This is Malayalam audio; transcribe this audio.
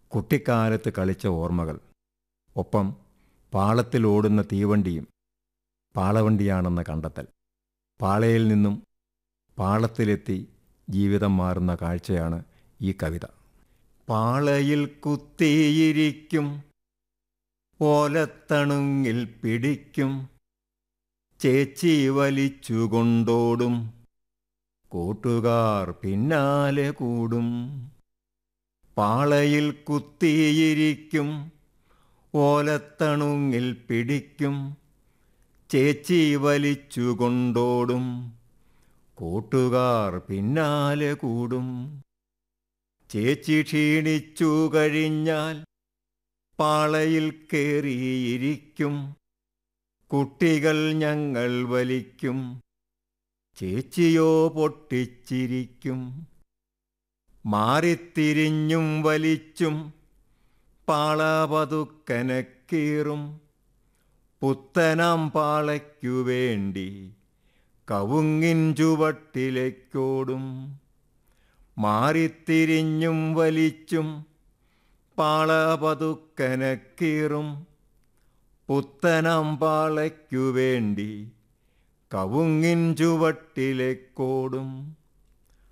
കുട്ടിക്കാലത്ത് കളിച്ച ഓർമ്മകൾ ഒപ്പം പാളത്തിലോടുന്ന തീവണ്ടിയും പാളവണ്ടിയാണെന്ന കണ്ടെത്തൽ പാളയിൽ നിന്നും പാളത്തിലെത്തി ജീവിതം മാറുന്ന കാഴ്ചയാണ് ഈ കവിത പാളയിൽ കുത്തിയിരിക്കും ഓലത്തണുങ്ങിൽ പിടിക്കും ചേച്ചി വലിച്ചുകൊണ്ടോടും കൂട്ടുകാർ പിന്നാലെ കൂടും പാളയിൽ കുത്തിയിരിക്കും ഓലത്തണുങ്ങിൽ പിടിക്കും ചേച്ചി വലിച്ചുകൊണ്ടോടും കൂട്ടുകാർ പിന്നാലെ കൂടും ചേച്ചി ക്ഷീണിച്ചു കഴിഞ്ഞാൽ പാളയിൽ കേറിയിരിക്കും കുട്ടികൾ ഞങ്ങൾ വലിക്കും ചേച്ചിയോ പൊട്ടിച്ചിരിക്കും മാറിത്തിരിഞ്ഞും വലിച്ചും പാള പതുക്കനക്കീറും പുത്തനാം പാളയ്ക്കു വേണ്ടി കവുങ്ങിൻ ചുവട്ടിലേക്കോടും മാറിത്തിരിഞ്ഞും വലിച്ചും പാള പതുക്കനക്കീറും പുത്തനാം പാളയ്ക്കു വേണ്ടി കവുങ്ങിൻ ചുവട്ടിലേക്കോടും